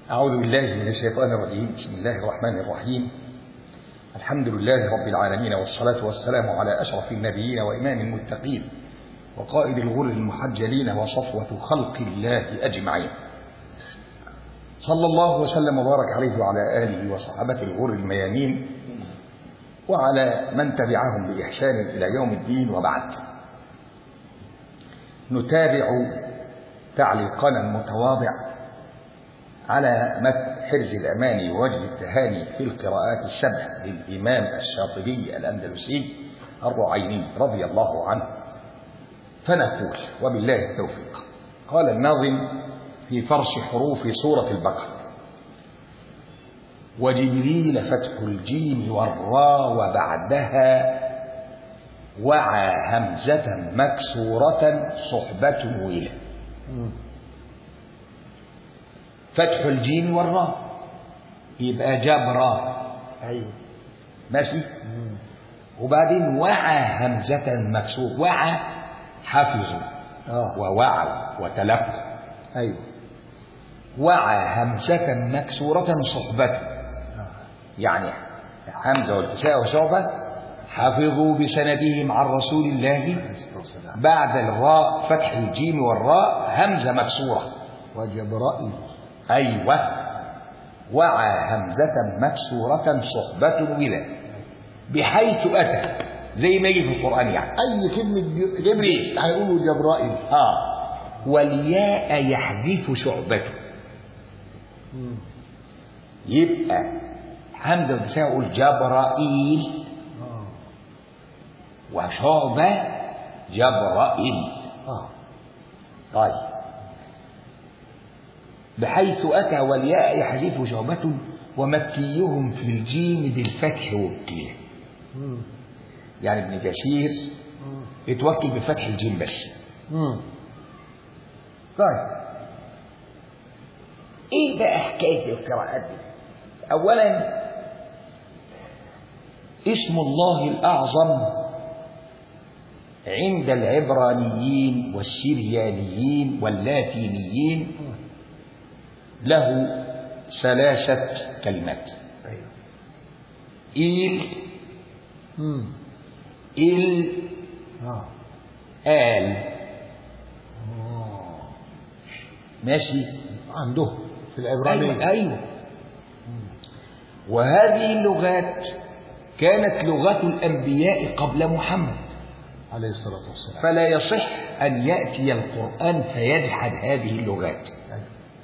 أعوذ بالله من الشيطان الرجيم بسم الله الرحمن الرحيم الحمد لله رب العالمين والصلاة والسلام على أشرف النبيين وإمام المتقين وقائد الغر المحجلين وصفوة خلق الله أجمعين صلى الله وسلم وبارك عليه وعلى آله وصحابته الغر الميامين وعلى من تبعهم بإحسان إلى يوم الدين وبعد نتابع تعليقنا المتواضع على متن حرز الأماني ووجه التهاني في القراءات السبع للإمام الشاطبي الأندلسي الرعيني رضي الله عنه فنقول وبالله التوفيق قال الناظم في فرش حروف سورة البقرة وجبريل فتح الجيم والراء وبعدها وعى همزة مكسورة صحبة ويله فتح الجيم والراء يبقى جبرا ايوه ماشي وبعدين وعى همزة مكسور وعى حفظوا اه ووعوا وتلقوا ايوه وعى همزة مكسورة صحبة يعني حمزة والكساء وشعبة حفظوا بسندهم عن رسول الله بعد الراء فتح الجيم والراء همزة مكسورة وجبرائيل أيوة وعى همزة مكسورة صحبة ولا بحيث أتى زي ما يجي في القرآن يعني اي كلمه ج- جبريل هيقولوا جبرائيل آه والياء يحذف شعبته يبقى حمزة والكساء يقول جبرائيل اه وشعبة جبرائيل اه طيب بحيث أتى والياء يحذف شعبة ومكيهم في الجيم بالفتح وكيل مم. يعني ابن كثير مم. اتوكل بفتح الجيم بس مم. طيب ايه بقى حكايه القراءات دي اولا اسم الله الاعظم عند العبرانيين والسريانيين واللاتينيين له ثلاثه كلمات ايوه إيل مم. إل اه آل آه. ماشي عندهم في العبرانيه أيوة, أيوة وهذه اللغات كانت لغات الأنبياء قبل محمد عليه الصلاه والسلام فلا يصح أن يأتي القرآن فيجحد هذه اللغات أيوة.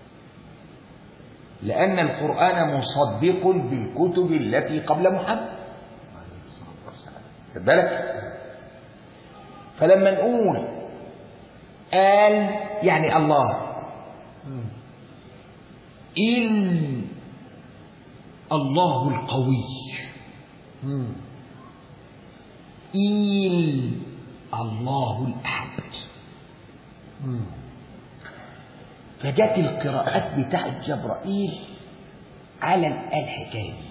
لأن القرآن مصدق بالكتب التي قبل محمد عليه الصلاه والسلام خد بالك فلما نقول آل يعني الله مم. إل الله القوي مم. إل الله الأحد مم. فجت القراءات بتاعت جبرائيل على الآل حكاية دي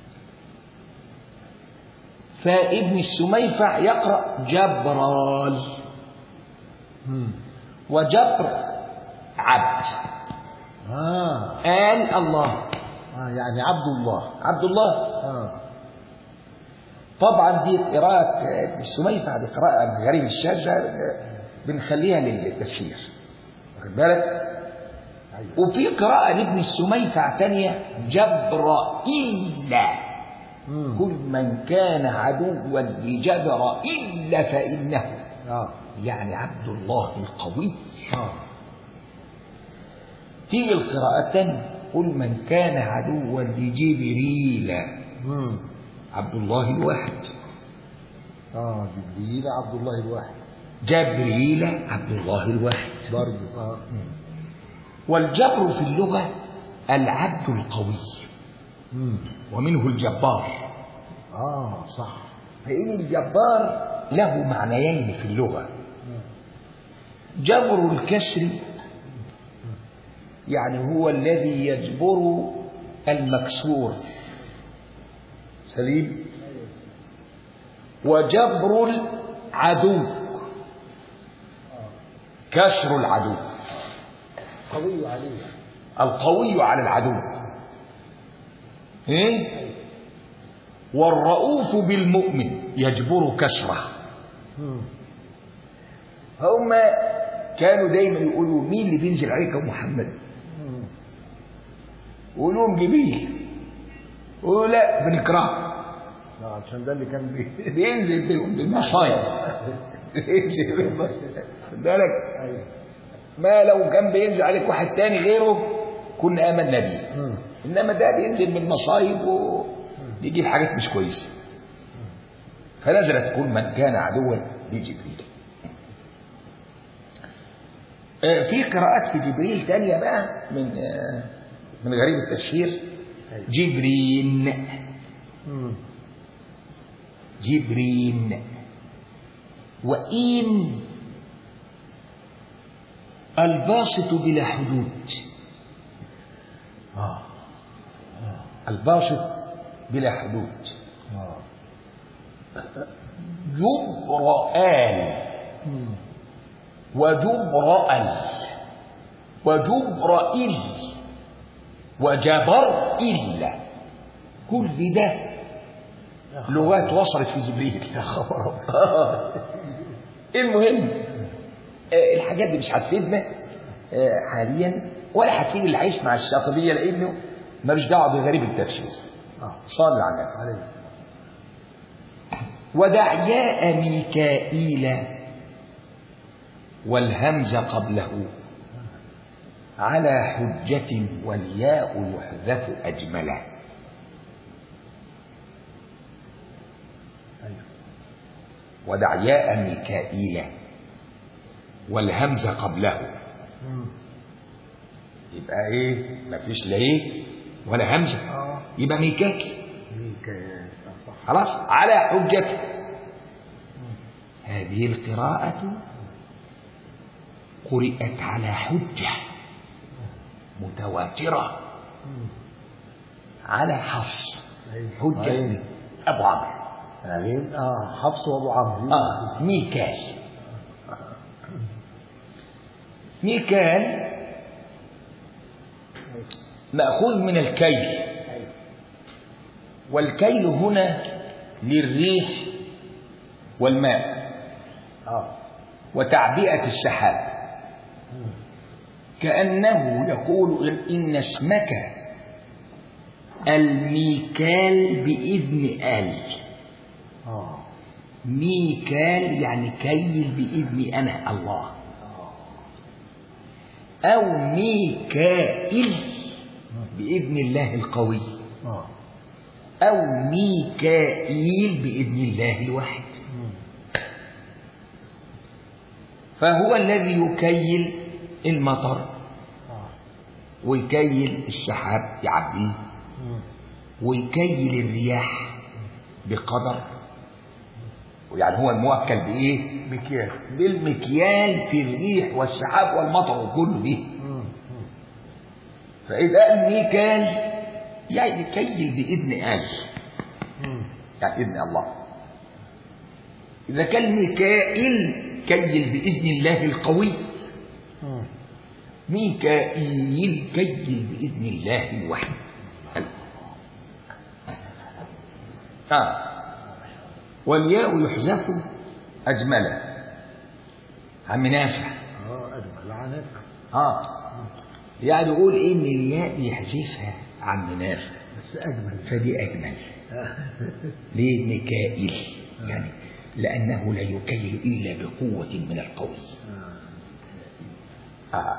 فابن السميفع يقرأ جبرال مم. وجبر عبد اه آل الله اه يعني عبد الله عبد الله اه طبعا دي قراءة ابن السميفع دي قراءة غريب الشاذة بنخليها للتفسير واخد بالك ايوه وفي قراءة لابن السميفع تانية جبرائيل مم. كل من كان عدوا لجبرائيل فإنه اه يعني عبد الله القوي اه في القراءة الثانية قل من كان عدوا لجبريل مم. عبد الله الواحد اه جبريل عبد الله الواحد جبريل عبد الله الواحد برضه اه والجبر في اللغة العبد القوي مم. ومنه الجبار اه صح فإن الجبار له معنيين في اللغة جبر الكسر يعني هو الذي يجبر المكسور سليم وجبر العدو كسر العدو قوي عليه القوي على العدو ايه والرؤوف بالمؤمن يجبر كسره مم. هم كانوا دايما يقولوا مين اللي بينزل عليك يا محمد مم. يقولوا لهم جبريل يقولوا لا بنكرهه آه، عشان ده اللي كان بي بينزل بال- بالمصايب بينزل بالمصايب خد بالك ايوه ما لو كان بينزل عليك واحد تاني غيره كنا امنا بيه مم. انما ده بينزل بالمصايب وبيجيب حاجات مش كويسه فنزلت كل من كان عدوا لجبريل آه، في قراءات في جبريل تانية بقى من آه، من غريب التفسير أيوة. جبرين مم. جبرين وإن الباسط بلا حدود اه الباسط بلا حدود اه جبرآن مم. وجبرأل وجبرئل وجبرئل كل ده لغات وصلت في جبريل يا خبر المهم آه، الحاجات دي مش هتفيدنا آه، حاليا ولا هتفيد اللي عايش مع الشاطبيه لانه ملوش دعوه بغريب التفسير اه صلى على النبي عليه ودعياء ميكائيل والهمز قبله على حجة والياء يحذف أجمله ايوه ودعياء ميكائيل والهمز قبله مم. يبقى ايه مفيش لا ايه ولا همزه اه يبقى ميكائيل ميكائيل آه، صح خلاص على حجته هذه القراءة قرئت على حجة متواترة مم. على حفص أيوة. حجة أيوة. أبو عمرو عين اه حفص وابو عمرو آه ميكال ميكال مأخوذ من الكيل والكيل هنا للريح والماء اه وتعبئة السحاب مم. كأنه يقول إن اسمك الميكال بإذن آل اه ميكال يعني كيل بإذن أنا الله اه أو ميكائيل بإذن الله القوي اه أو ميكائيل بإذن الله الواحد مم. فهو الذي يكيل المطر اه ويكيل السحاب يعبيه مم. ويكيل الرياح بقدر يعني هو الموكل بإيه؟ مكيال بالمكيال في الريح والسحاب والمطر وكله دي مم. مم. فإذا قال ميكال يعني كيل بإذن آل مم. يعني إذن الله إذا كان ميكائيل كيل بإذن الله القوي مم. ميكائيل كيل بإذن الله الوحيد آه والياء يحذف أجملا عم نافع اه اجمل عنافع آه يعني يقول إيه إن الياء يحذفها عم نافع بس اجمل فدي أجمل ليه ميكائيل يعني لأنه لا يكيل إلا بقوة من القوي آه.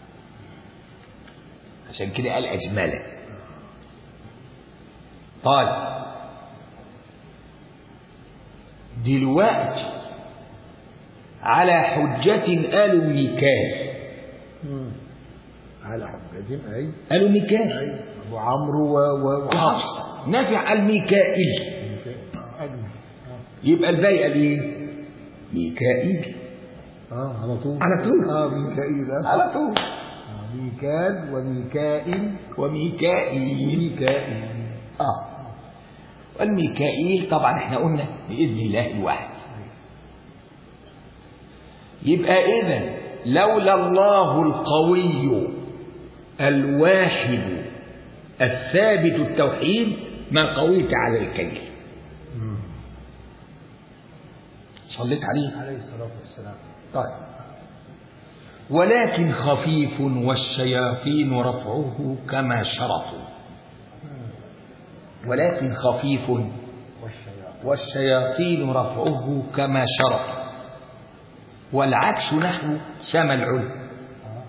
عشان كده قال أجمله طيب دلوقتي على حجة قالوا ميكال مم. على حجة اي قالوا ميكال اي ابو عمرو و- و- وحفص وحفص نافع قال ميكائيل آه، اجمل يبقى الباقي قال ايه ميكائيل اه على طول على طول. اه ميكائيل آه. على طول آه، ميكال وميكائيل وميكائيل ميكائيل اه والميكائيل طبعا احنا قلنا بإذن الله الواحد يبقى إذا لولا الله القوي الواحد الثابت التوحيد ما قويت على الكيل صليت عليه عليه الصلاة والسلام طيب ولكن خفيف والشياطين رفعه كما شرطوا ولكن خفيف والشياطين والشياطين رفعه كما شرط والعكس نحو سما العلم آه.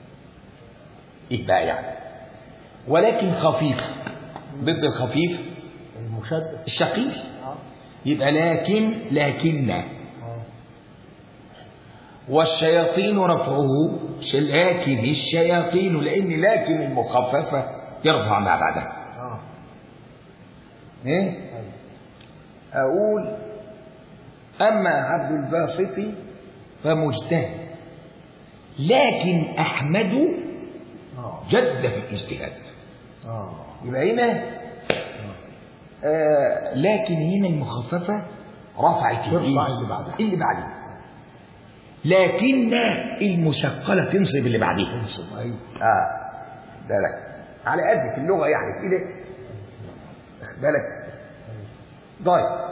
يبقى يعني ولكن خفيف ضد الخفيف المشدد الشقيق آه. يبقى لكن لكن آه. والشياطين رفعه لكن الشياطين لان لكن المخففه يرفع ما بعدها آه. ايه أيوة. أقول أما عبد الباسط فمجتهد لكن أحمد آه. جد في الاجتهاد آه. يبقى هنا آه لكن هنا المخففة رفعت ترفع الإيه؟ اللي بعدها. اللي بعدها لكن المثقلة تنصب اللي بعدها انصب أيوة اه بالك على قد في اللغة يعني كده واخد بالك طيب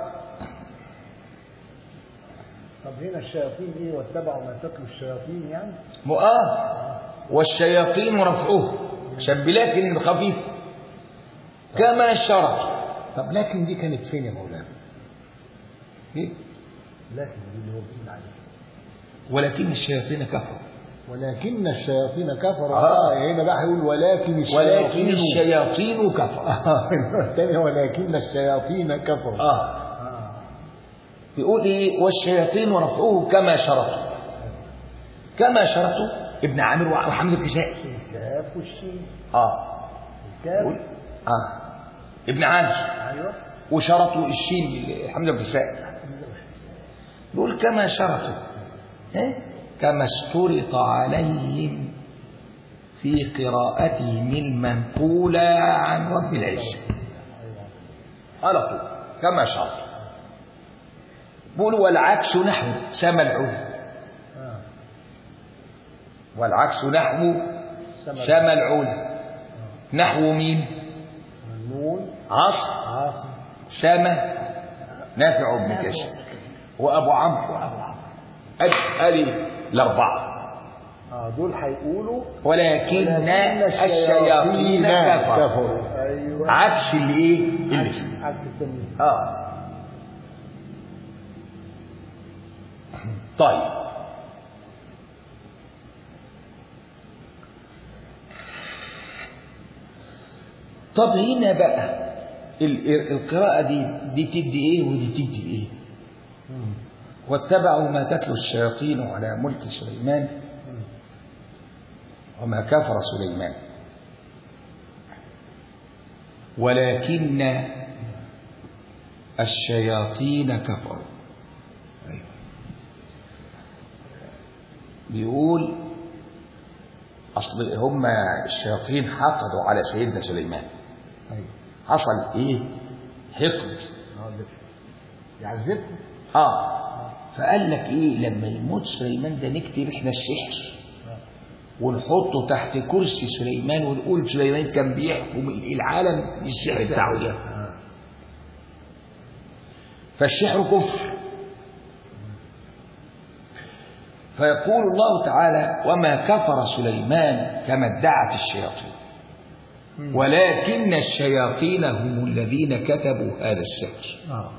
طب هنا الشياطين إيه واتبعوا ما تتلو الشياطين يعني مؤاه والشياطين رفعه شاب لكن الخفيف كما شرط طب لكن دي كانت فين يا مولانا؟ إيه؟ لكن دي اللي هو بيقول عليها ولكن الشياطين كفروا ولكن الشياطين كفروا آه. آه. هنا بقى هيقول ولكن الشياطين ولكن الشياطين كفروا آه. الثانية ولكن الشياطين كفروا اه آه. يقول ايه والشياطين رفعوه كما شرطوا كما شرطوا ابن عامر وحمزه الكسائي الكاف والشين اه الكاف يقول اه ابن عامر ايوه وشرطوا الشين حمزه الكسائي يقول كما شرطوا إيه؟ كما اشترط عليهم في قراءتهم المنقولة عن رب العزة على طول كما شرطوا بيقول والعكس نحو سما العلا آه. والعكس نحو سما سما العلا نحو مين النون عصر عاصم سما نافع بن كشف وابو عمرو ادي ادي الاربعه اه دول هيقولوا ولكن الشياطين كفروا ايوه عكس الايه اللي عكس فيه. عكس التمييز اه طيب طب هنا بقى ال- ال- القراءة دي دي تدي ايه ودي تدي ايه مم. واتبعوا ما تتلو الشياطين على ملك سليمان مم. وما كفر سليمان ولكن الشياطين كفروا أيوة. بيقول أصل هم الشياطين حقدوا على سيدنا سليمان ايوه حصل إيه حقد اه ده. يعذبكم آه فقال لك إيه لما يموت سليمان ده نكتب إحنا السحر ونحطه تحت كرسي سليمان ونقول سليمان كان بيحكم العالم بالسحر بتاعه ده آه. فالسحر كفر فيقول الله تعالى وما كفر سليمان كما ادعت الشياطين مم. ولكن الشياطين هم الذين كتبوا هذا السحر اه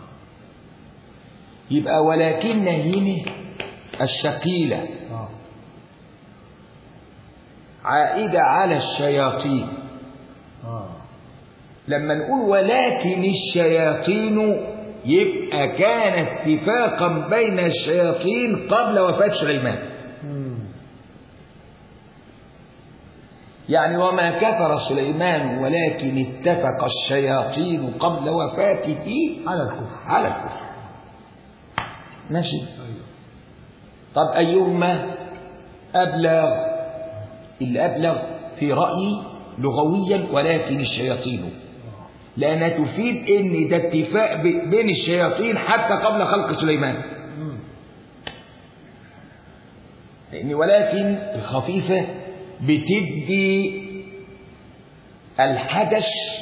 يبقى ولكن هنا الشقيلة اه عائدة على الشياطين اه لما نقول ولكن الشياطين يبقى كان اتفاقا بين الشياطين قبل وفاة سليمان مم. يعني وما كفر سليمان ولكن اتفق الشياطين قبل وفاته على الكفر على الكفر ماشي ايوه طب أيهما أبلغ اللي أبلغ في رأيي لغويا ولكن الشياطين لأنها تفيد إن ده اتفاق ب- بين الشياطين حتى قبل خلق سليمان مم. لأن ولكن الخفيفة بتدي الحدث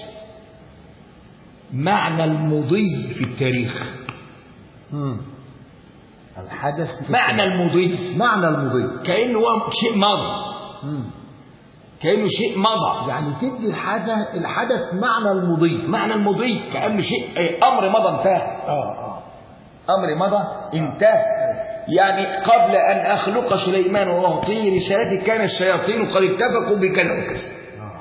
معنى المضي في التاريخ مم. الحدث في معنى المضي معنى المضي كأنه هو شيء مضى مم. كأنه شيء مضى يعني تدي الحدث الحدث معنى المضي معنى المضي كأنه شيء أي أمر مضى انتهى اه اه أمر مضى انتهى يعني قبل أن أخلق سليمان وأعطيه رسالتي كان الشياطين قد اتفقوا بكذا وكذا اه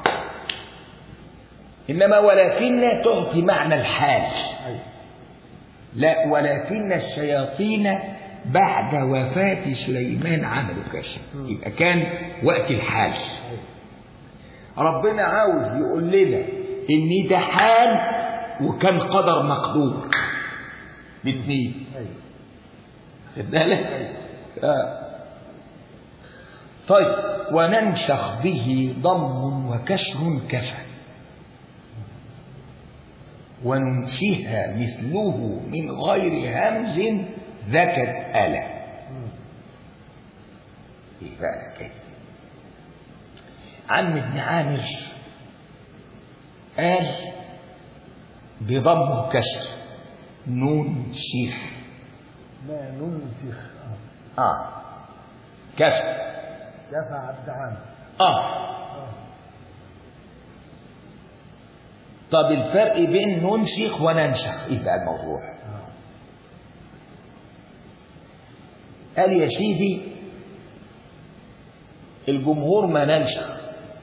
إنما ولكن تعطي معنى الحال ايوه لا ولكن الشياطين بعد وفاة سليمان عملوا كذا يبقى كان وقت الحال ربنا عاوز يقول لنا ان ده حال وكان قدر مقدور الاثنين ايوه خد بالك آه. طيب وننشخ به ضم وكسر كفى وننشيها مثله من غير همز ذكر ألا ايه بقى كده عم ابن عامر قال بضم وكسر نون شيخ ما ننسخ اه اه كسر دفع عبد عام اه طب الفرق بين ننسخ وننسخ ايه بقى الموضوع اه قال يا سيدي الجمهور ما ننسخ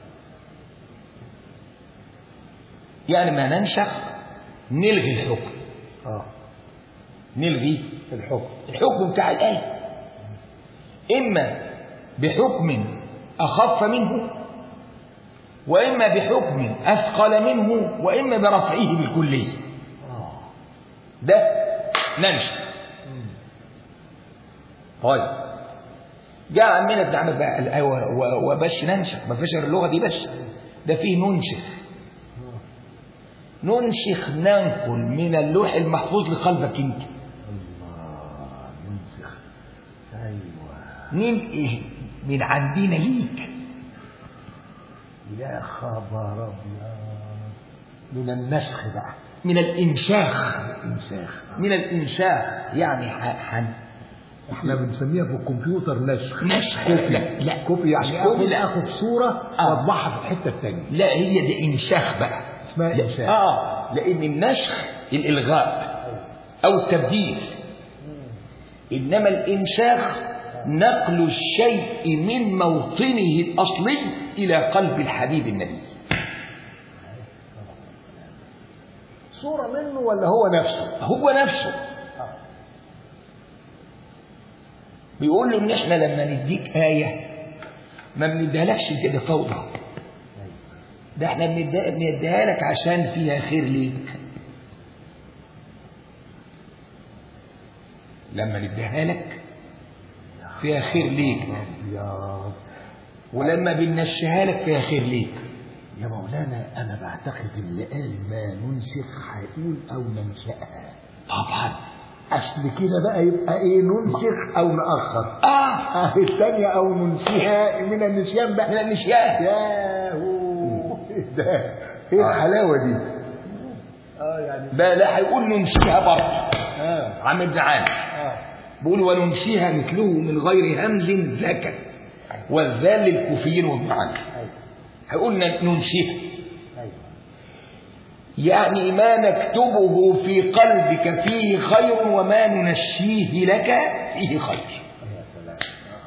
يعني ما ننسخ نلغي الحكم اه نلغي الحكم الحكم بتاع الآية إما بحكم أخف منه وإما بحكم أثقل منه وإما برفعه بالكلية اه ده ننسخ مم. طيب جاء عمنا ابن عمر بقى قال أيوة و- وبس ننسخ ما فيش غير اللغة دي بس ده فيه ننسخ آه. ننسخ ننقل من اللوح المحفوظ لقلبك انت الله ننسخ ايوه ننقل من عندنا ليك يا خبر ابيض من النسخ بقى من الإنشاخ انساخ من الإنشاخ يعني ح- حن احنا بنسميها في الكمبيوتر نسخ نسخ لا لا كوبي يعني مش اخد كوبي لا اخد صوره آه. واطبعها في الحته الثانيه لا هي دي إنشاخ بقى اسمها لا. انساخ آه لأن النسخ الإلغاء أو التبديل إنما الإنشاخ نقل الشيء من موطنه الأصلي إلى قلب الحبيب النبي صوره منه ولا هو نفسه هو نفسه بيقول له إن إحنا لما نديك آية ما بنديهالكش كده فوضى ده إحنا بنديها بنديها لك عشان فيها خير ليك لما نديها لك فيها خير ليك ابيض ولما بنمشيها لك فيها خير ليك يا مولانا انا بعتقد اللي قال ما ننسخ هيقول او ننشأها طبعا اصل كده بقى يبقى ايه ننسخ او نأخر اه آه الثانية او ننسيها من النسيان من بقى النسيان ياهو ده ايه آه. الحلاوة دي اه يعني بقى لا هيقول ننسيها برضه اه عم ابن عامر اه بيقول وننسيها مثله من غير همز ذكر والذال للكوفيين وابن عامر ايوه هيقول ن- ننسيها ايوه يعني ما نكتبه في قلبك فيه خير وما ننشيه لك فيه خير يا سلام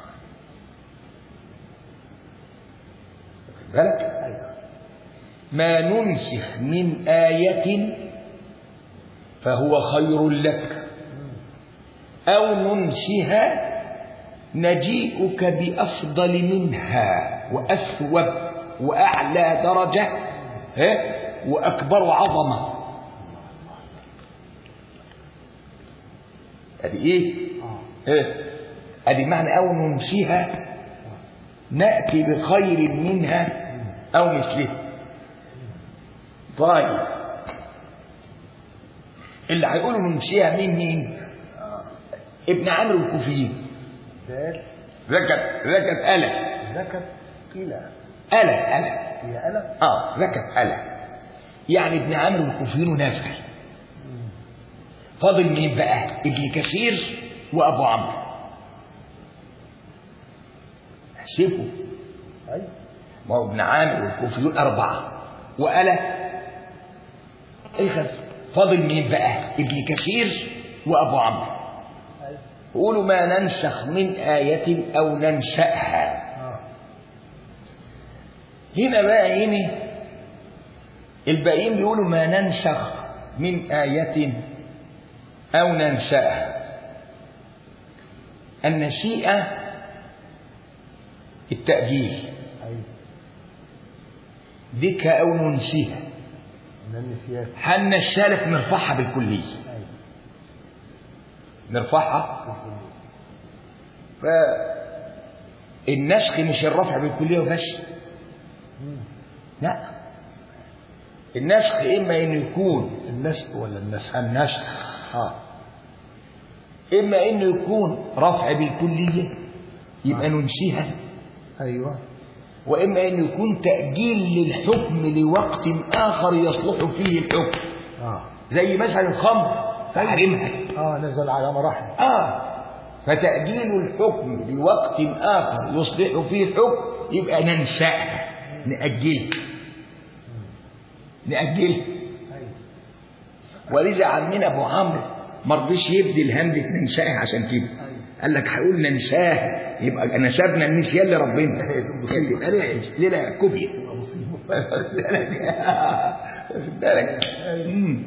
خد بالك ايوه ما ننسخ من آية فهو خير لك أو ننسها نجيئك بأفضل منها وأثوب وأعلى درجة ها وأكبر عظمة أدي إيه؟ اه ها أدي معنى أو ننسيها نأتي بخير منها أو مثلها طيب اللي هيقولوا ننسيها مين مين؟ ابن عمرو الكوفيين ذات ركب ركب آلة ذكت إلى آلة آلة هي ألم اه ركب ألا يعني ابن عامر والكوفيين نافع فاضل مين بقى ابن كثير وابو عمرو احسبوا أيوة ما هو ابن عامر والكوفيون أربعة وألا الخمسة فاضل مين بقى ابن كثير وأبو عمرو أيوة يقولوا ما ننسخ من آية أو ننسأها آه هنا بقى هنا الباقيين بيقولوا ما ننسخ من آية أو ننسأها النسيئة التأجيل أيوة ذكى أو ننسيها من النسيان حنا السالك نرفعها بالكلية أيوة نرفعها فالنسخ مش الرفع بالكلية وبس مم. لا النسخ إما أن يكون النسق ولا النسخ النسخ آه إما أنه يكون رفع بالكلية يبقى ننسيها أيوة وإما أنه يكون تأجيل للحكم لوقت آخر يصلح فيه الحكم آه زي مثلا الخمر تحريمها آه نزل على مراحل آه فتأجيل الحكم لوقت آخر يصلح فيه الحكم يبقى ننساها نأجلها نأجلها أيوة ولذا عمنا أبو عمرو ما رضيش يبدي همزة ننساها عشان كده أيوة قال لك هقول ننساها يبقى نسبنا النسيان لربنا يبقى ليه ليه لا كوبيا واخد بالك مم.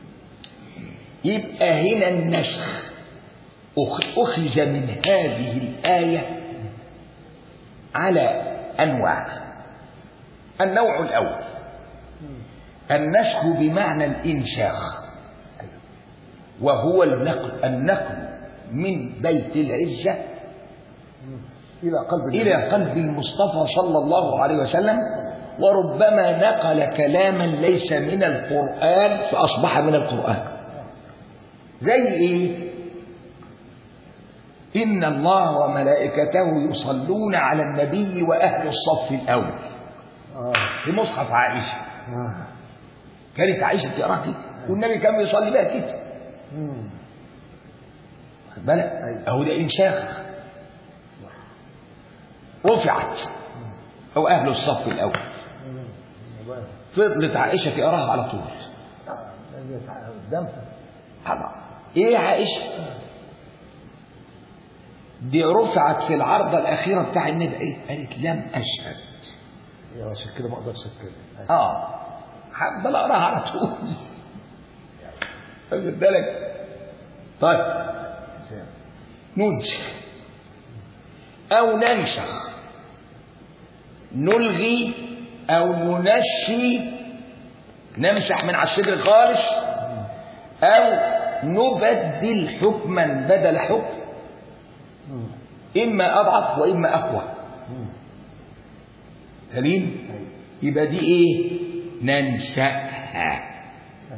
يبقى هنا النسخ أخ- أخذ من هذه الآية على أنواع النوع الأول النسخ بمعنى الإنشاخ وهو النقل النقل من بيت العزة إلى قلب إلى قلب المصطفى صلى الله عليه وسلم وربما نقل كلاما ليس من القرآن فأصبح من القرآن زي إيه؟ إن الله وملائكته يصلون على النبي وأهل الصف الأول آه في مصحف عائشة آه كانت عائشة بتقرأ كده والنبي كان بيصلي بها كده مم. خد بالك أيوة. أهو ده إنشاخ رفعت أو أهل الصف الأول مم. والله. فضلت عائشة تقراها على طول لأن يتع- قدامها طبعا ايه عائشة دي رفعت في العرضة الأخيرة بتاع النبي ايه قالت لم أشهد يا عشان كده ما اقدرش اتكلم اه هفضل اقراها على طول واخد بالك طيب زين. ننسخ أو ننسخ نلغي أو ننسي نمسح من على الصدر خالص أو نبدل حكما بدل حكم مم. إما أضعف وإما أقوى مم. سليم أيوة. يبقى دي إيه ننسأها أيوة.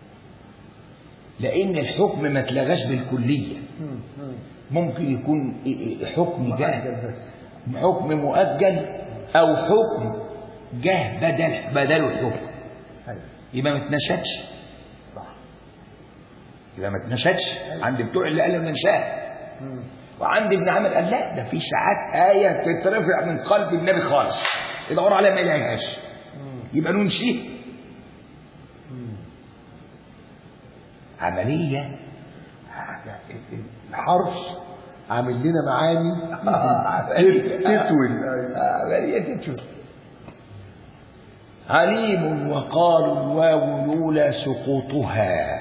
لأن الحكم ما اتلغاش بالكلية مم. مم. ممكن يكون حكم جاء مؤجل بس حكم مؤجل أو حكم جه بدل بدل الحكم أيوة. يبقى ما اتنسدش صح يبقى ما اتنسدش عند بتوع اللي قالوا ننساها مم. وعند ابن عامر قال لا ده في ساعات آية تترفع من قلب النبي خالص يدور عليها ما يلاقيهاش مم. يبقى ننسيه مم. عملية الحرف عامل لنا معاني تتول عملية تتول عليم وقالوا الواو يولى سقوطها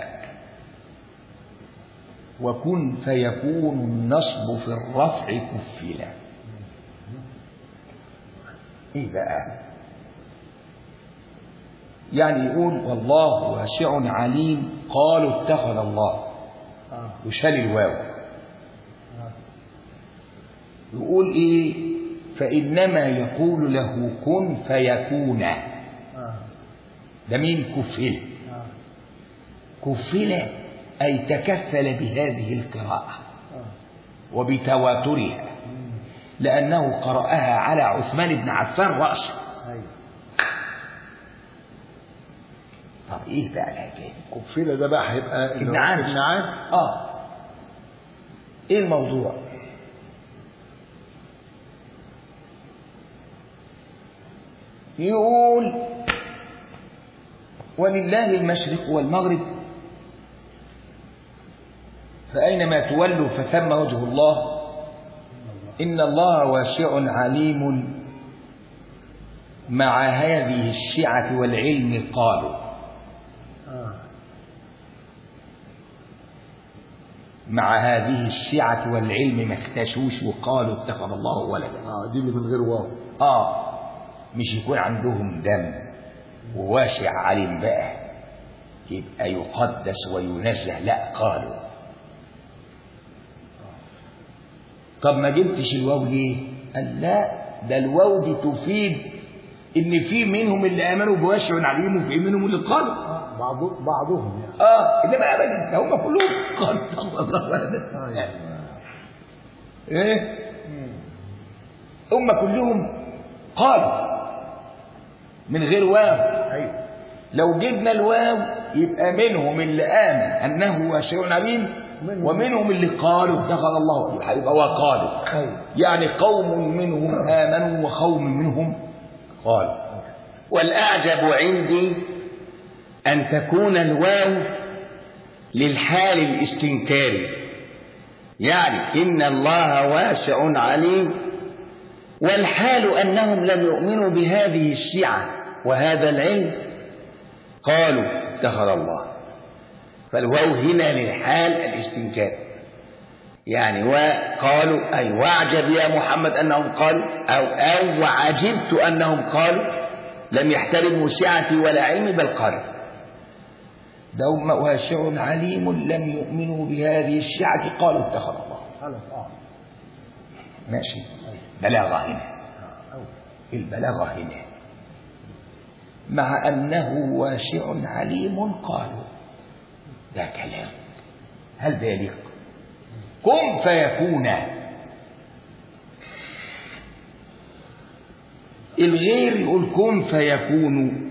وكن فيكون النصب في الرفع كفلا ايه بقى يعني يقول والله واسع عليم قالوا اتخذ الله آه. وشال الواو آه. يقول ايه فانما يقول له كن فيكون آه. ده مين كفل آه. كفل اي تكفل بهذه القراءه آه. وبتواترها مم. لانه قراها على عثمان بن عفان راسا أيوة. طب ايه بقى الحكايه كفيلة ده بقى هيبقى اللي ابن هو عامر ابن عامر اه ايه الموضوع يقول ولله المشرق والمغرب فأينما تولوا فثم وجه الله إن الله واسع عليم مع هذه الشعة والعلم قالوا آه. مع هذه الشعة والعلم ما اختشوش وقالوا اتخذ الله ولدا اه دي اللي من غير واو آه مش يكون عندهم دم وواسع عليم بقى يبقى يقدس وينزه لا قالوا طب ما جبتش الواو ليه؟ قال لا ده الواو دي تفيد ان في منهم اللي امنوا بواسع عليم وفي منهم اللي قالوا آه. بعض بعضهم يعني اه انما ابدا هم كلهم قالوا اتخذ الله ولدا ايوه ايه هم كلهم قالوا من غير واو ايوه لو جبنا الواو يبقى منهم اللي آمن أنه واسع عليم منهم. ومنهم اللي قالوا اتخذ الله يبقى يبقى وقالوا ايوه يعني قوم منهم آمنوا وقوم منهم قالوا والأعجب عندي أن تكون الواو للحال الاستنكاري يعني إن الله واسع عليم والحال أنهم لم يؤمنوا بهذه الشيعة وهذا العلم قالوا اتخذ الله فالواو هنا للحال الاستنكاري يعني وقالوا أي واعجب يا محمد أنهم قالوا أو أو وعجبت أنهم قالوا لم يحترموا سعتي ولا علمي بل قالوا دوم واسع عليم لم يؤمنوا بهذه الشعة قالوا اتخذ الله خلاص اه ماشي بلاغة هنا آه. أوي. البلاغة هنا مع أنه واسع عليم قالوا ده كلام هل ده يليق كن فيكون الغير يقول كن فيكون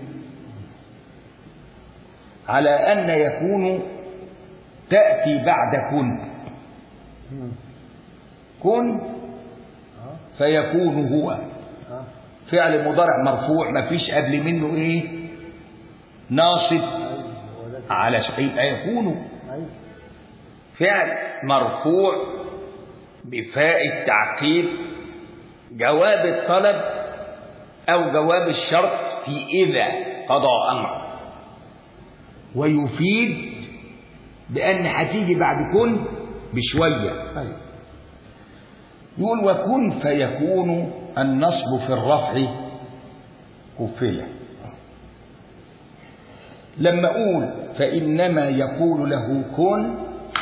على أن يكون تأتي بعد كن مم. كن اه فيكون هو اه فعل مضارع مرفوع ما فيش قبل منه ايه ناصب ايوه هو ده على شيء يكون ايوه فعل مرفوع بفاء التعقيب جواب الطلب او جواب الشرط في اذا قضى امر ويفيد بان هتيجي بعد كن بشويه ايوه يقول وكن فيكون النصب في الرفع كفية لما أقول فإنما يقول له كن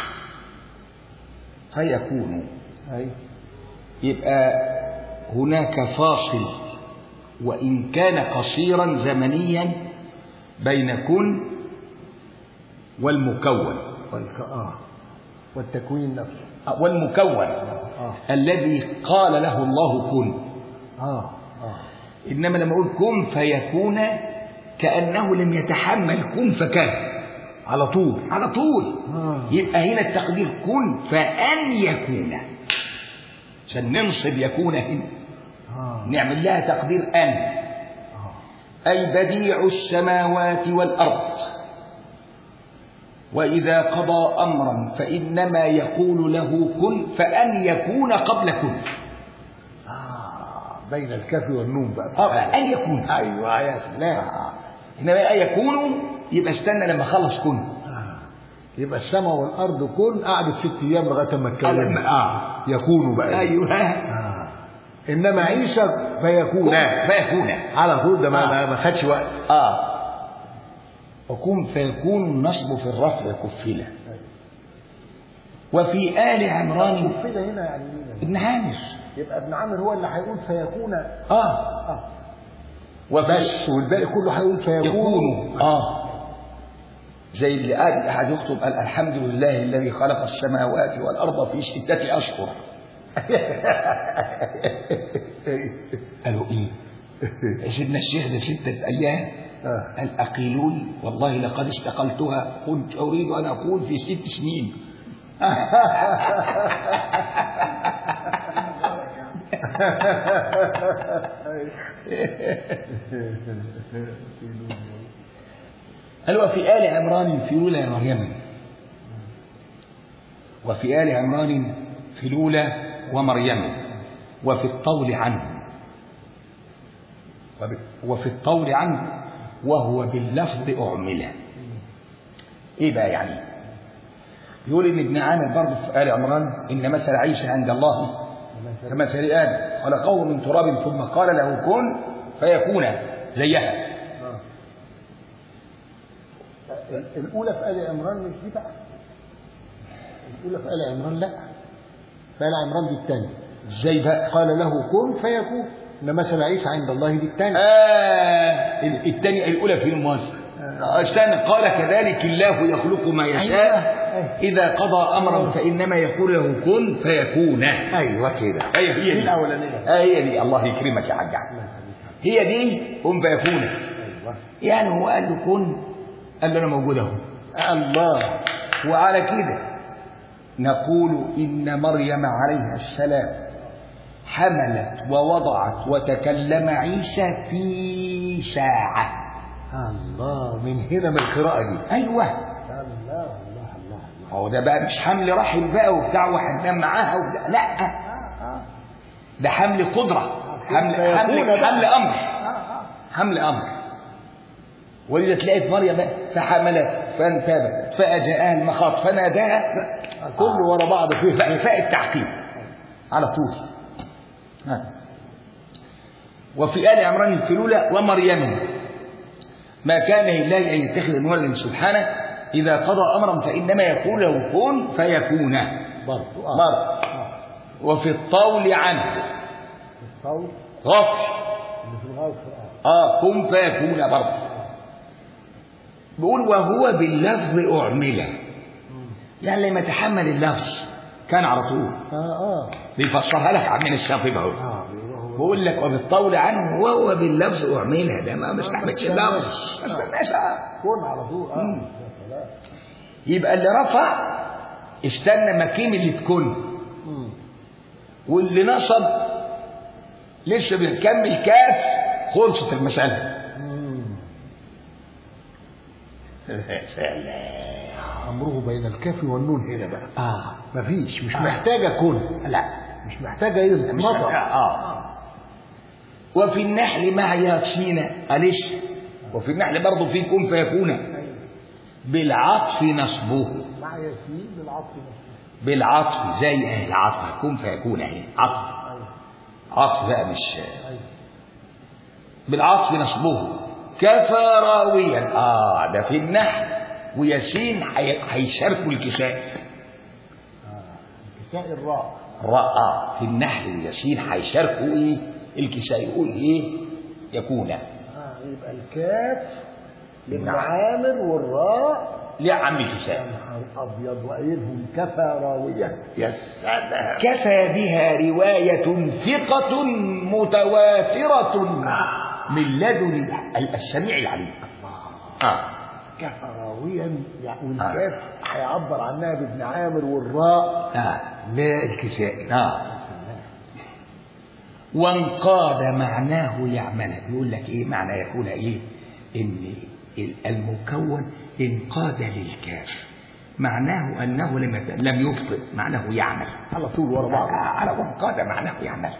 فيكون ايوه يبقى هناك فاصل وإن كان قصيرا زمنيا بين كن والمكون والك... اه والتكوين نفسه والمكون اه الذي قال له الله كن اه اه إنما لما أقول كن فيكون كأنه لم يتحمل كن فكان على طول على طول آه. يبقى هنا التقدير كن فأن يكون عشان ننصب يكون هنا اه نعمل لها تقدير أن اه أي بديع السماوات والأرض وإذا قضى أمرا فإنما يقول له كن فأن يكون قبل كن اه بين الكاف والنون بقى آه، أن يكون ايوه يا سلام آه. إنما يكون يبقى استنى لما خلص كن آه. يبقى السماء والارض كن قعدت ست ايام لغايه ما اتكلم آه. يكونوا بقى أيوه آه. انما عيسى فيكون فيكون على طول ده ما, آه. ما- ما خدش وقت آه وكن فيكون النصب في الرفع كفلة وفي آل عمران كده هنا يعني مين ابن عامر يبقى ابن عامر هو اللي هيقول فيكون آه اه وفي بس والباقي كله هيقول فيكون يكون آه زي اللي قال أحد يخطب قال الحمد لله الذي خلق السماوات والأرض في ستة أشهر قالوا إيه؟ سيدنا الشيخ ده ستة أيام آه. الأقيلون والله لقد استقلتها كنت أريد أن أقول في ست سنين قال وفي آل عمران في لولا مريم وفي آل عمران في لولا ومريم وفي الطول عنه وب- وفي الطول عنه وهو باللفظ أعمله إيه بقى يعني يقول إن ابن عامر برضه في آل عمران إن مثل عيسى عند الله كمثل آدم خلقه من تراب ثم قال له كن فيكون زيها آه. الأولى في آل عمران مش دي بقى الأولى في آل عمران لا في آل عمران دي الثانية ازاي بقى قال له كن فيكون إن مثل عيسى عند الله دي الثانية آه الثانية الأولى في المال استنى قال كذلك الله يخلق ما يشاء أيوة. إذا قضى أمرا فإنما يقول له كن فيكون أيوة كده أيوة هي دي دي الأولانية آه هي دي الله يكرمك يا حاج أحمد. هي دي كن فيكون أيوة يعني هو قال له كن قال له أنا موجود أهو الله وعلى كده نقول إن مريم عليها السلام حملت ووضعت وتكلم عيسى في ساعة الله من هنا من القراءة دي أيوة الله الله الله الله هو ده بقى مش حمل رحم بقى وبتاع واحد نام معاها وبتاع. لا ده حمل قدرة حمل فيكون حمل بقى. حمل أمر حمل أمر ولذا تلاقي مريم بقى فحملت فانتبت فأجاءها المخاض فناداها كله ورا بعض فيه فاء التعقيب على طول ها. وفي آل عمران في الأولى ومريم ما كان لله أن يتخذ من ولد سبحانه إذا قضى أمرا فإنما يقول له كن فيكون برضه آه. مرة آه. وفي الطول عنه الصوت غفر اللي في الغفر آه. آه كن فيكون برضه بيقول وهو باللفظ أعمله يعني لما تحمل اللفظ كان على طول اه اه بيفسرها لك عن من الشافعي اهو اه بيروحوا بقول لك وبالطول عنه وهو باللفظ اعملها ده ما بستحملش اللفظ ما استناش آه. كون على طول اه مم. يا سلام يبقى اللي رفع استنى مكيم اللي تكون مم. واللي نصب لسه بنكمل كاف خلصت المسألة مم. يا سلام امره بين الكاف والنون هنا بقى اه مفيش مش آه. محتاجه كون لا مش محتاجه ايه مش نطق. اه وفي النحل مع ياسين أليس وفي النحل برضه في كن فيكون بالعطف نصبه مع ياسين بالعطف نفسه بالعطف زي اهي العطف كن فيكون اهي عطف ايوه عطف بقى مش ايوه بالعطف نصبه كفى راويا اه ده في النحل وياسين هي- هيشاركوا الكساء اه كساء الراء الراء آه في النحل وياسين هيشاركوا ايه الكساء يقول ايه يكون اه يبقى الكاف لابن نعم. عامر والراء ليه عم الكساء نهار ابيض وايدهم كفى راويه يا سلام كفى بها رواية ثقة متواترة من لدن السميع العليم آه. كفى راويا يعني والكاف هيعبر عنها بابن عامر والراء آه. لا الكسائي آه. وانقاد معناه يعمل بيقول لك ايه معنى يكون ايه ان المكون انقاد للكاف معناه انه لم يت- لم يبطئ معناه يعمل على طول ورا بعض على وانقاد معناه يعمل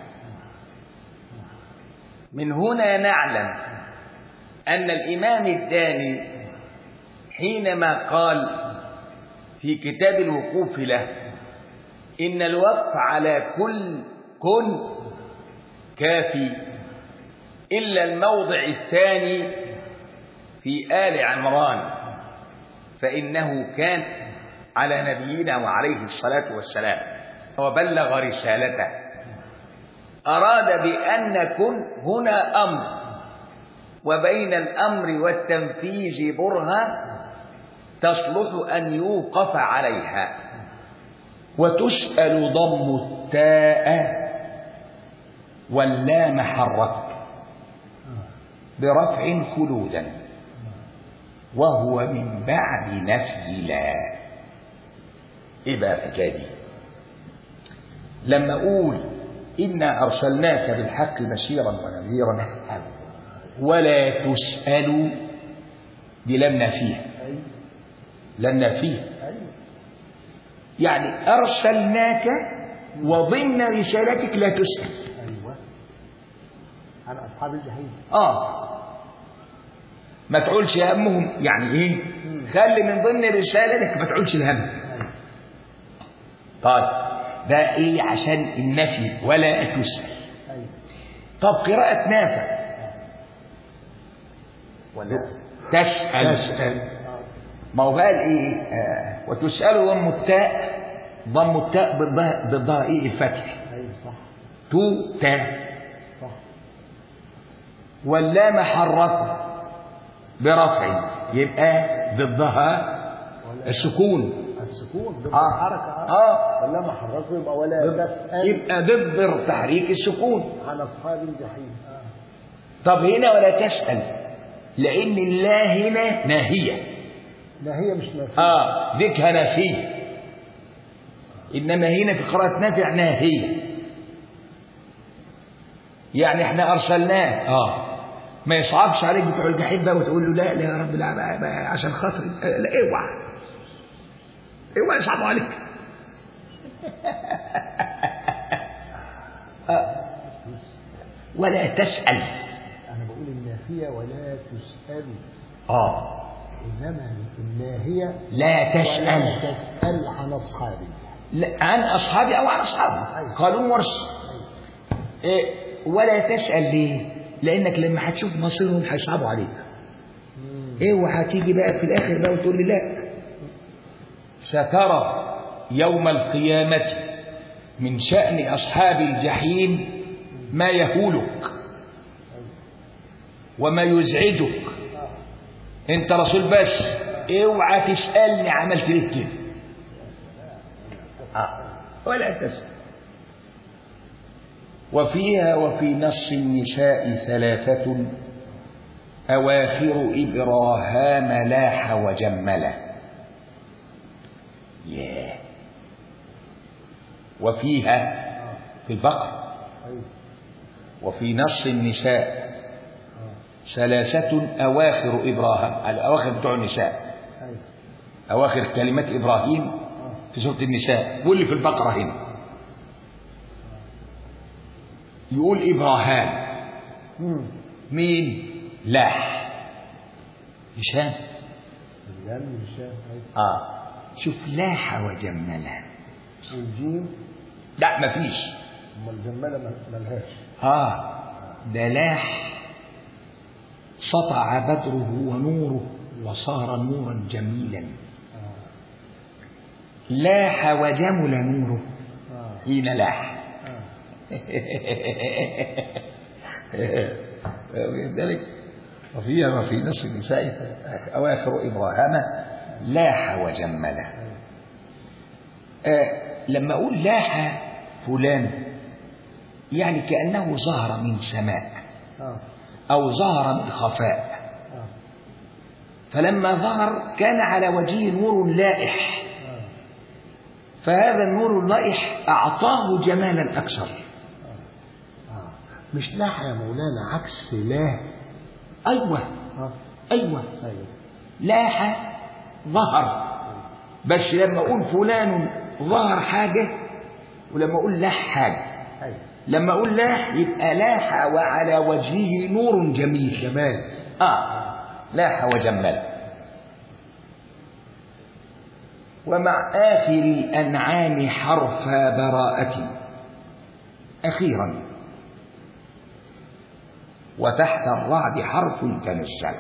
من هنا نعلم أن الإمام الداني حينما قال في كتاب الوقوف له إن الوقف على كل كن كافي إلا الموضع الثاني في آل عمران فإنه كان على نبينا وعليه الصلاة والسلام وبلغ رسالته أراد بأن كن هنا أمر وبين الأمر والتنفيذ برهة تصلح أن يوقف عليها وتسأل ضم التاء واللام حرك برفع خلودا وهو من بعد نفي لا ايه بقى الحكايه دي لما اقول انا ارسلناك بالحق بشيرا ونذيرا ولا تسال دي لم نفيها أيوة لم نفيها أيوة يعني ارسلناك وضمن رسالتك لا تسال أيوة عن أصحاب الجحيم اه ما تقولش همهم يعني ايه خلي من ضمن رسالتك ما تقولش الهم أيوة طيب ده ايه عشان النفي ولا تسأل أيوة طب قراءة نافع ولا تسأل آه. ما هو بقى الايه آه وتسأل ضم التاء ضم التاء ضدها ضدها ايه الفتح أيوة صح تو تاء صح واللام حركه برفع يبقى ضدها ولا السكون السكون ضد آه. الحركة آه. ولا ما حركه يبقى ولا تسأل يبقى ضد تحريك السكون عن أصحاب الجحيم آه. طب هنا ولا تسأل لأن الله هنا ناهية لا هي مش نافية آه ذكها نافية إنما هنا في قراءة نافع ناهية يعني احنا أرسلناه آه ما يصعبش عليك بتوع الجحيم بقى وتقول له لا لا يا رب لا بقى بقى عشان خاطري آه، لا اوعى اوعى يصعبوا عليك آه. ولا تسأل أنا بقول النافية ولا تسأل اه إنما الناهية لا ولا تسأل تسأل عن أصحاب الجحيم لا، عن أصحابي أو عن أصحابي أيوة. قالون ورش إيه ولا تسأل ليه لأنك لما هتشوف مصيرهم هيصعبوا عليك إيه وهتيجي بقى في الآخر بقى وتقول لي لا سترى يوم القيامة من شأن أصحاب الجحيم ما يهولك وما يزعجك انت رسول بس اوعى تسألني عملت ليه كده آه. ولا تسأل وفيها وفي نص النساء ثلاثة أواخر إبراهام لاح وجمله ياه وفيها في البقرة أيوة وفي نص النساء آه. ثلاثة أواخر إبراهام الأواخر بتوع النساء أيوة أواخر كلمات إبراهيم آه. في سورة النساء واللي في البقرة هنا يقول إبراهام مم. مين لاح هشام اللام والشام أيوة آه شوف لاح وجمله والجيم لا مفيش أما الجمالة ما- ملهاش آه ده لاح سطع بدره ونوره وصار نورا جميلا آه. لاح وجمل نوره آه. حين لاح آه. ذلك وفيها وفي نص النساء أواخر إبراهام لاح وجمله آه لما أقول لاح فلان يعني كأنه ظهر من سماء آه. أو ظهر من خفاء آه. فلما ظهر كان على وجهه نور لائح آه. فهذا النور اللائح أعطاه جمالا أكثر آه. مش لاح يا مولانا عكس لا أيوة آه. أيوة أيوة لاح ظهر بس لما أقول فلان ظهر حاجة ولما أقول لاح حاجة أيوة لما أقول لاح يبقى لاح وعلى وجهه نور جميل جمال آه لاح وجمل ومع آخر الأنعام حرف براءة أخيرا وتحت الرعد حرف تنزل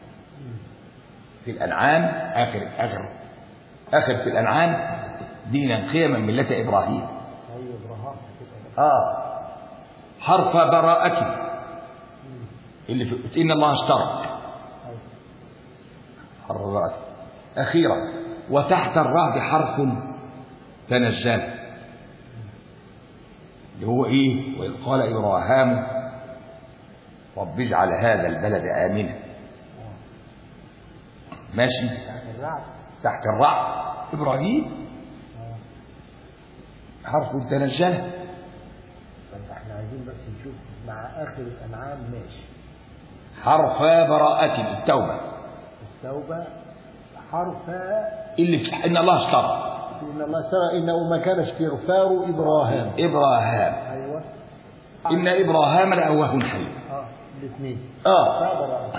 في الأنعام آخر آخر آخر في الأنعام دينا قيما ملة إبراهيم أيوة إبراهام كده. آه حرف براءة اللي في إن الله اشترك أيوة. حرف براءة أخيرا وتحت الرعد حرف تنزل اللي هو إيه وإذ قال إبراهام رب اجعل هذا البلد آمنا ماشي تحت الرعد تحت الرعد إبراهيم حرف تنزله طب احنا عايزين بس نشوف مع اخر الانعام ماشي حرف براءة التوبة التوبه حرف اللي في إن الله اشترى ان الله سرى انه ما كان استغفار ابراهيم إبراهام ايوه إن إبراهام لأواه حليم اه الاثنين آه صبر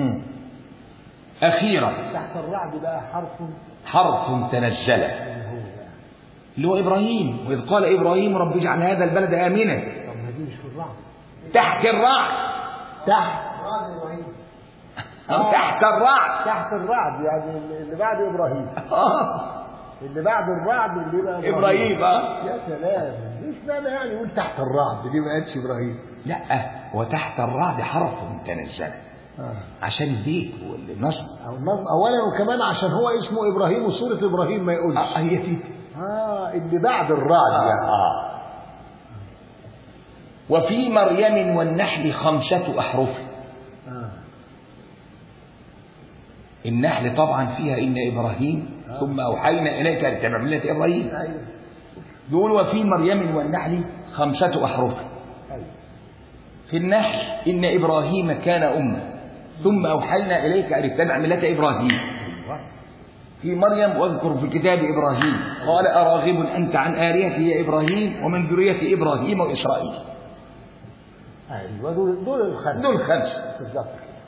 أخيرا تحت الرعد بقى حرف حرف تنزله اللي هو بقى اللي هو إبراهيم وإذ قال إبراهيم رب اجعل هذا البلد آمنا طب ما دي مش في الرعد تحت الرعد تحت أو تحت الرعد تحت الرعد يعني اللي بعد ابراهيم اللي بعد الرعد اللي بقى إبراهيم آه. يا سلام مش معنى يعني يقول تحت الرعد دي ما قالش ابراهيم لا وتحت الرعد حرف تنزله آه. عشان البيت والنصب أو النظم اولا وكمان عشان هو اسمه ابراهيم وسوره ابراهيم ما يقولش آه هي دي اه اللي بعد الرعد يعني آه. وفي مريم والنحل خمسة أحرف آه. النحل طبعا فيها إن إبراهيم ثم أوحينا إليك أن تتبع ملة إبراهيم ايوه يقول وفي مريم والنحل خمسة أحرف ايوه في النحل إن إبراهيم كان أمة ثم أوحينا إليك أن اتبع ملة إبراهيم ايوه في مريم واذكر في كتاب إبراهيم قال أراغب أنت عن آلهتي يا إبراهيم ومن ذرية إبراهيم وإسرائيل ايوه دول دول الخمسه دول خمسة بالظبط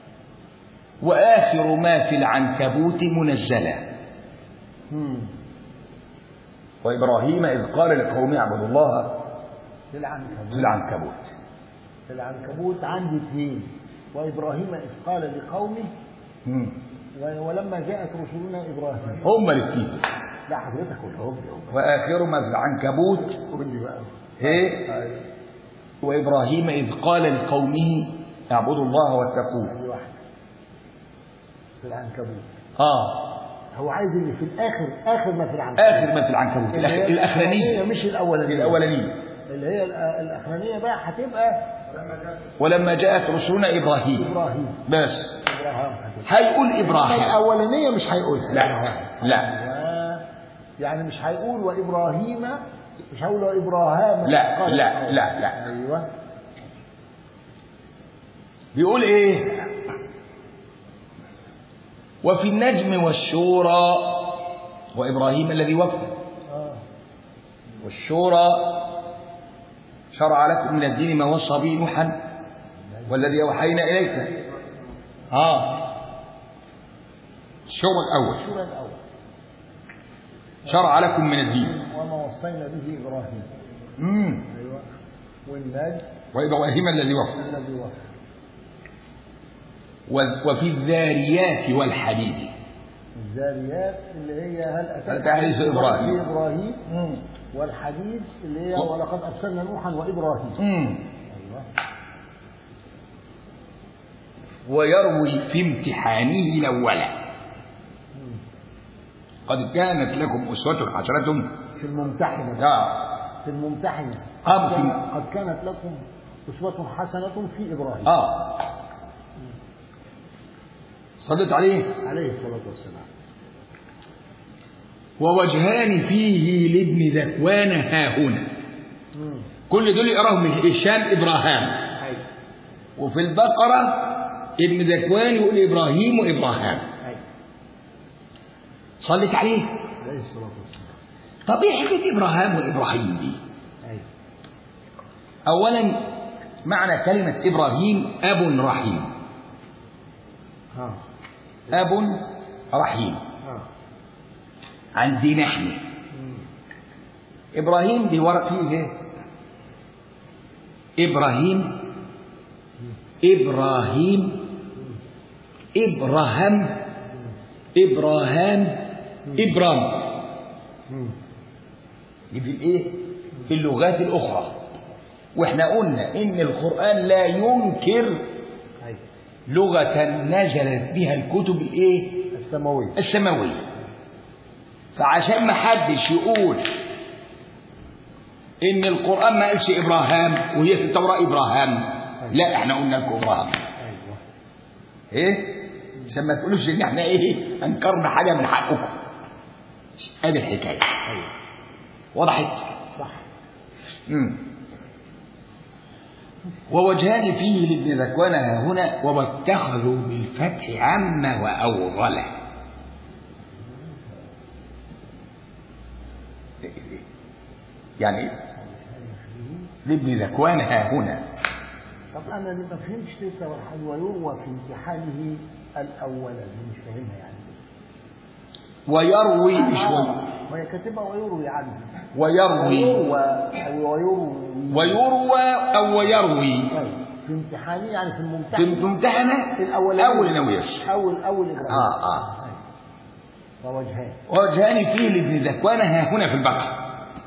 وآخر ما في العنكبوت منزلا امم وإبراهيم إذ قال لقومه اعبدوا الله في العنكبوت في العنكبوت في العنكبوت عندي اثنين وابراهيم اذ قال لقومه مم. و- ولما جاءت رسلنا ابراهيم هما الاثنين لا حضرتك قولهم لي هم وآخر ما في العنكبوت قول لي بقى إيه أيوة. وإبراهيم إذ قال لقومه اعبدوا الله واتقوه دي واحده في العنكبوت آه هو عايز اللي في الاخر اخر ما في العنكبوت آخر ما في العنكبوت اللي الأخ... هي الأخرانية مش الاولانيه الأولانية اللي هي الأ- الاخرانيه بقى هتبقى ولما جاءت رسلنا إبراهيم ابراهيم بس ابراهيم هتبقى هيقول إبراهيم الاولانيه مش هيقولها لا لا آه، يعني مش هيقول وابراهيم مش هيقول وابراهام لا قال لا القوم. لا لا ايوه بيقول ايه وفي النجم والشورى وابراهيم الذي وفى اه والشورى شرع لكم من الدين ما وصى به نوحا والذي اوحينا اليك اه الشورى الاول الشورى الاول شرع لكم من الدين وما وصينا به ابراهيم امم ايوه والنجم وابراهيم الذي وفى الذي وفى و- وفي الذاريات والحديد الذاريات اللي هي هل هل اتاك تعرف حديث إبراهيم؟ ابراهيم امم والحديد اللي هي و- ولقد ارسلنا نوحا وابراهيم امم ايوه ويروي في امتحانه الأول قد كانت لكم أسوة حسنة في الممتحنه آه في الممتحنه آه، في- كان- قد كانت لكم اسوه حسنه في ابراهيم آه صلت عليه عليه الصلاه والسلام ووجهان فيه لابن ذكوان ها هنا مم. كل دول يقراهم هشام إبراهام ايوه وفي البقرة ابن ذكوان يقول إبراهيم وإبراهام ايوه صلت عليه عليه الصلاه والسلام طب ايه حكايه ابراهام وابراهيم دي ايوه اولا معنى كلمه ابراهيم اب رحيم ها اب رحيم ها عندنا احنا ابراهيم دي ورق فيه ايه ابراهيم ابراهيم ابراهام ابراهام ابرام مم. دي في الايه في اللغات الاخرى واحنا قلنا ان القران لا ينكر ايوه لغه نزلت بها الكتب الايه السماويه السماويه فعشان ما حدش يقول ان القران ما قالش ابراهام وهي في التوراه ابراهام لا احنا قلنا لكم ابراهيم ايوه ايه عشان ما تقولوش ان احنا ايه انكرنا حاجه من حقكم ادي الحكايه ايوه وضحت صح مم. ووجهان فيه لابن ذكوان ها هنا واتخذوا بالفتح عم وأوغل يعني لابن ذكوان ها هنا طب انا اللي ما فهمتش لسه واحد ويروى في امتحانه الاول اللي مش فاهمها يعني ويروي بشوي وهي كاتبها ويروي عنه ويروي ويروى أو ويروي ويروى أو ويروي طيب في امتحانه يعني في الممتحن في الممتحنة الأولاني أول نويس أول أول إجراء آه آه ووجهان وجهان فيه لابن ذكوان ها هنا في البقرة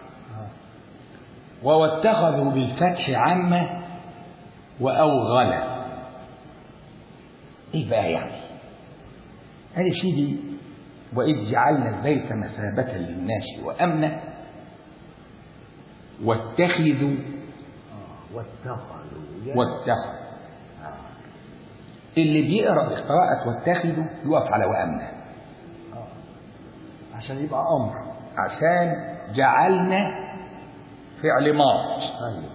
واتخذوا بالفتح عامة وأوغل إيه بقى يعني هذه سيدي وإذ جعلنا البيت مثابة للناس وأمنا واتخذوا آه. واتخذوا واتخذوا اللي بيقرأ قراءة واتخذوا يقف على وأمنا آه. عشان يبقى أمر عشان جعلنا فعل ماض أيوه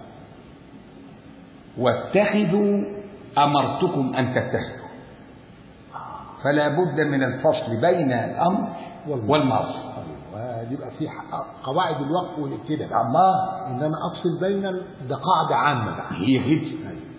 واتخذوا أمرتكم أن تتخذوا فلا بد من الفصل بين الأمر والماضي أيوه يبقى في ح- قواعد الوقف والابتداء أما إنما أفصل بين ال- ده قاعدة عامة بقى هي كده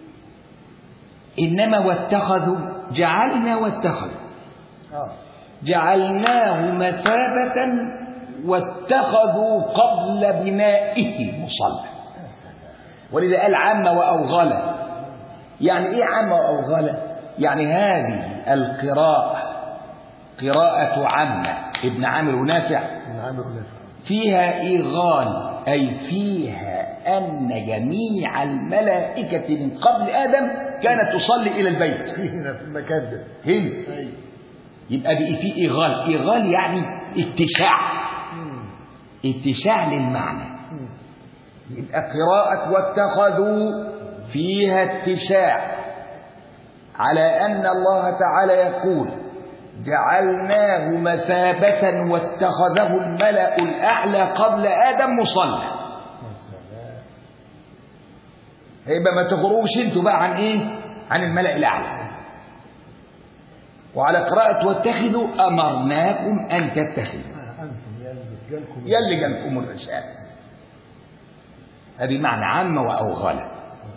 إنما واتخذوا جعلنا واتخذوا آه. جعلناه مثابة واتخذوا قبل بنائه مصلى ولذا قال عم وأوغل يعني إيه عم وأوغل يعني هذه القراءة قراءة عم ابن عامر ونافع من عامر نافع فيها إيغال أي فيها أن جميع الملائكة من قبل آدم كانت تصلي إلى البيت هنا في المكان ده هنا أيوه يبقى بقى في إيغال إيغال يعني اتساع مم. اتساع للمعنى مم. يبقى قراءة واتخذوا فيها اتساع على أن الله تعالى يقول جعلناه مثابة واتخذه الملأ الأعلى قبل آدم مصلى يا سلام يبقى ما تغروش انتوا بقى عن ايه عن الملأ الأعلى وعلى قراءة واتخذوا أمرناكم أن تتخذوا آه، أنتم يا اللي جالكم يلي جالكم الرسالة هذه معنى عامة وأوغل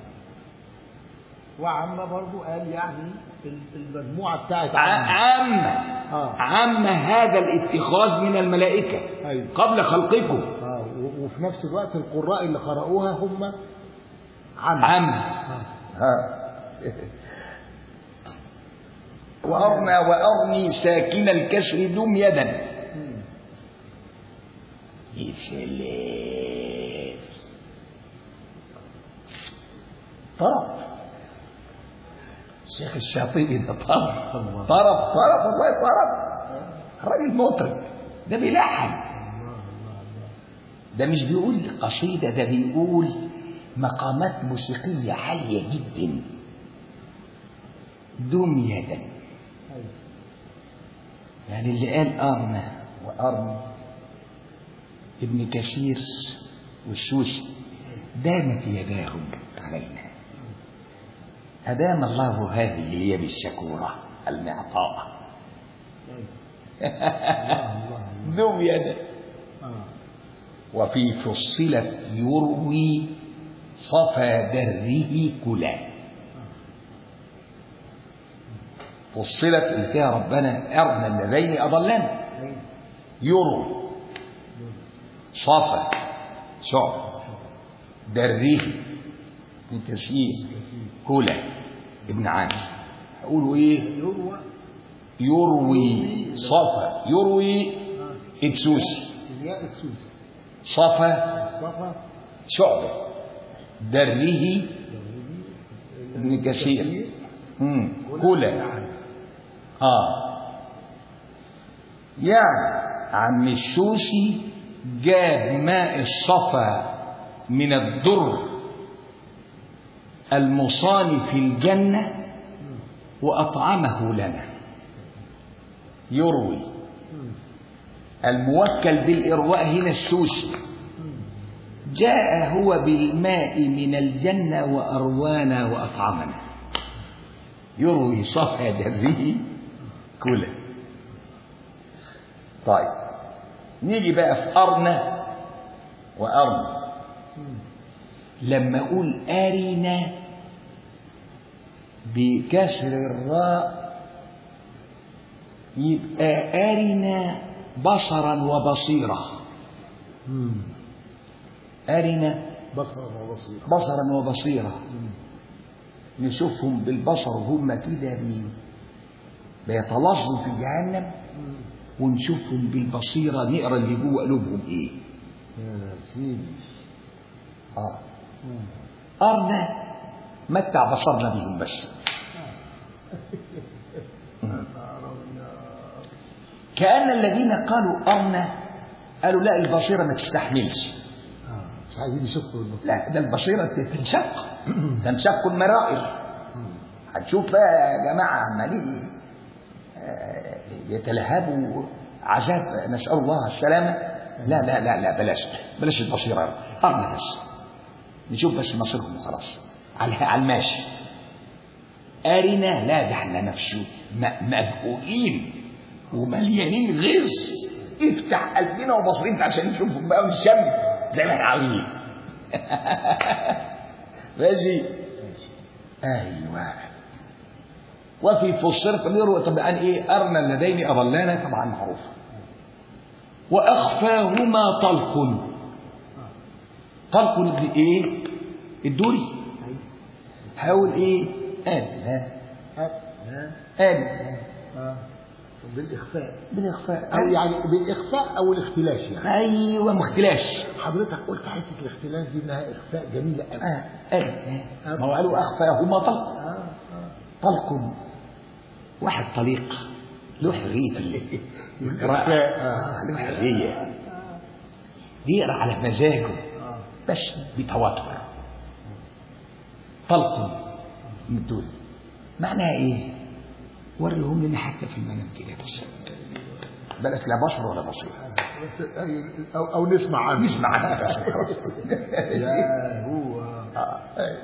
وعم برضو قال يعني ال- المجموعة بتاعت ع- عم عام آه. عام هذا الاتخاذ من الملائكة أيوه قبل خلقكم آه و- وفي نفس الوقت القراء اللي قرأوها هم عم عام آه. ها وأرنى وأرني ساكن الكسر دم يدا مم. يسلم طرب الشيخ الشاطبي ده طرب الله. طرب طرب والله طرب راجل مطرب ده بيلحن الله الله الله ده مش بيقول قصيدة ده بيقول مقامات موسيقية عالية جدا دم يدا أيوه يعني اللي قال أرنى وأرني ابن كثير والسوسي دامت يداهم علينا أدام الله هذه اليد الشكورة المعطاء أيوه الله الله ذو يد آه. وفي فصلت يروي صفا دره كلا فصلت اللي فيها ربنا أرنا اللذين أضلنا أيوه يروي صفا شعب دره ابن كثير كلا ابن عامر يقولوا ايه يروى يروي صفا يروي آه. ادسوسي الياء السوسي صفا صفا شعبة دره ابن كثير مم. كلا اه يعني عم السوسي جاب ماء الصفا من الدر المصان في الجنة وأطعمه لنا يروي الموكل بالإرواء هنا السوسي جاء هو بالماء من الجنة وأروانا وأطعمنا يروي صفى دره كله طيب نيجي بقى في أرنا وأرنا لما أقول أرنا بكسر الراء يبقى أرنا بصرا وبصيرة أرنا بصر وبصير بصرا وبصيرة نشوفهم بالبصر وهم كده بي بيتلظوا في جهنم ونشوفهم بالبصيرة نقرا اللي جوه قلوبهم ايه يا سيدي اه أرنا متع بصرنا بهم بس مم. كأن الذين قالوا أرنا قالوا لا البصيرة ما تستحملش آه. مش عايزين يشوفوا البصير لا ده البصيرة تنشق تنشق المرائر هتشوف بقى يا جماعة عمالين آه، يتلهبوا عذاب نسأل الله السلامة لا لا لا لا بلاش بلاش البصيرة أرنا بس نشوف بس مصيرهم وخلاص على على الماشي أرنا لا ده احنا نفسه م- مبهوئين ومليانين غز افتح قلبنا وبصرنا عشان نشوفهم بقى ونشم زي ما احنا عاوزين ماشي ايوه وفي فسرت غيره طبعا ايه ارنا اللذين اضلانا طبعا معروف واخفاهما طلق طلق ابن ايه الدوري حاول ايه قال ها ها ها قال ها بالاخفاء بالاخفاء او يعني بالاخفاء او الاختلاش يعني ايوه مختلاش حضرتك قلت حته الاختلاس دي انها اخفاء جميله قوي اه قال ما هو قالوا اخفاهما طلق اه اه طلق واحد طليق له حرية ال- القراءة آه. له حرية بيقرا على مزاجه اه بس بتواتر طلق من دول معناها ايه؟ وريهم لنا حتى في المنام كده بس بلاش لا بشر ولا بصير بس أي- او او نسمع عنه نسمع عنها بس خلاص يا هو آه.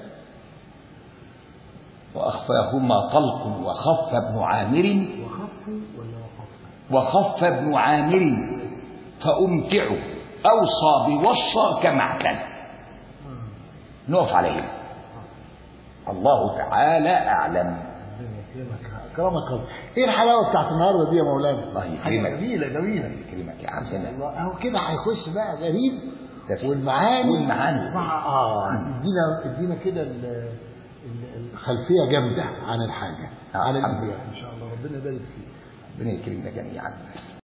وأخفاهما طلق وخف ابن عامر وخفوا ولا وقفوا وخف ابن عامر فأمتعوا أوصى بوصى كما اعتنى نقف عليه الله تعالى أعلم ربنا يكرمك اكرمك الله ايه الحلاوه بتاعت النهارده دي يا مولانا الله حاجة يكرمك جميله جميله يكرمك يا عمنا الله اهو كده هيخش بقى غريب ده- والمعاني والمعاني. مع اه ادينا ادينا كده ال- ال- الخلفيه جامده عن الحاجه آه، عن الحمد الانبياء ان شاء الله ربنا يبارك فيك ربنا يكرمنا جميعا